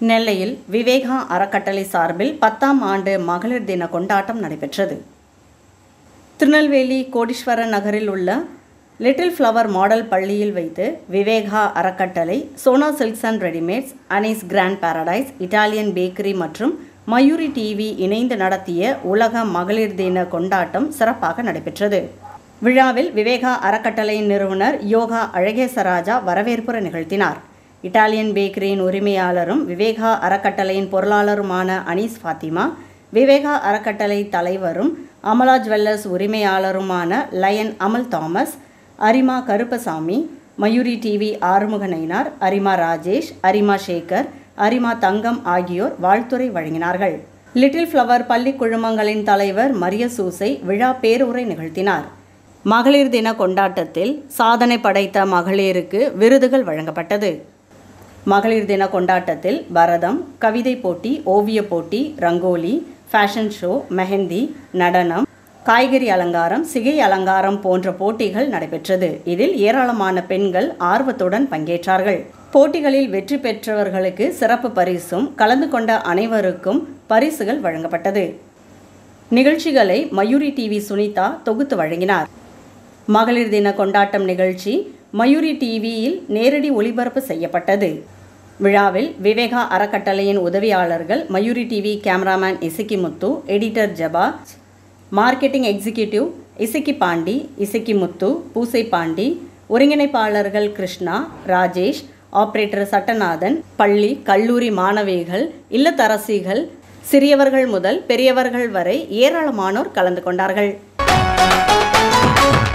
நெல்லையில் விவேகா அறக்கட்டளை சார்பில் பத்தாம் ஆண்டு மகளிர் தின கொண்டாட்டம் நடைபெற்றது திருநெல்வேலி கோடீஸ்வரன் நகரில் உள்ள லிட்டில் ஃப்ளவர் மாடல் பள்ளியில் வைத்து விவேகா அறக்கட்டளை Sona silks and readymades Anees grand paradise Italian bakery மற்றும் மயூரி டிவி இணைந்து நடத்திய உலக மகளிர் தின கொண்டாட்டம் சிறப்பாக நடைபெற்றது விழாவில் விவேகா அறக்கட்டளையின் நிறுவனர் யோகா அழகேசராஜா வரவேற்புரை நிகழ்த்தினார் இட்டாலியன் பேக்கரியின் உரிமையாளரும் விவேகா அறக்கட்டளையின் பொருளாளருமான அனீஸ் ஃபாத்திமா விவேகா அறக்கட்டளை தலைவரும் அமலா ஜுவல்லர்ஸ் உரிமையாளருமான லயன் அமல் தாமஸ் அரிமா கருப்பசாமி மயூரி டிவி ஆறுமுக நயினார் அரிமா ராஜேஷ் அரிமா சேகர் அரிமா தங்கம் ஆகியோர் வாழ்த்துரை வழங்கினார்கள் லிட்டில் ஃப்ளவர் பள்ளி குழுமங்களின் தலைவர் மரிய சூசை விழா பேருரை நிகழ்த்தினார் மகளிர் தின கொண்டாட்டத்தில் சாதனை படைத்த மகளிருக்கு விருதுகள் வழங்கப்பட்டது மகளிர் தின கொண்டாட்டத்தில் பரதம் கவிதை போட்டி ஓவியப் போட்டி ரங்கோலி ஃபேஷன் ஷோ மெஹந்தி நடனம் காய்கறி அலங்காரம் சிகை அலங்காரம் போன்ற போட்டிகள் நடைபெற்றது இதில் ஏராளமான பெண்கள் ஆர்வத்துடன் பங்கேற்றார்கள் போட்டிகளில் வெற்றி பெற்றவர்களுக்கு சிறப்பு பரிசும் கலந்து கொண்ட அனைவருக்கும் பரிசுகள் வழங்கப்பட்டது நிகழ்ச்சிகளை மயூரி டிவி சுனிதா தொகுத்து வழங்கினார் மகளிர் தின கொண்டாட்டம் நிகழ்ச்சி மயூரி டிவியில் நேரடி ஒளிபரப்பு செய்யப்பட்டது விழாவில் விவேகா அறக்கட்டளையின் உதவியாளர்கள் Mayuri TV cameraman Isakki Muthu editor Jaba marketing executive Isakki Pandi Isakki Muthu Poosai Pandi ஒருங்கிணைப்பாளர்கள் கிருஷ்ணா ராஜேஷ் ஆபரேட்டர் சட்டநாதன் பள்ளி கல்லூரி மாணவிகள் இல்லத்தரசிகள் சிறியவர்கள் முதல் பெரியவர்கள் வரை ஏராளமானோர் கலந்து கொண்டார்கள்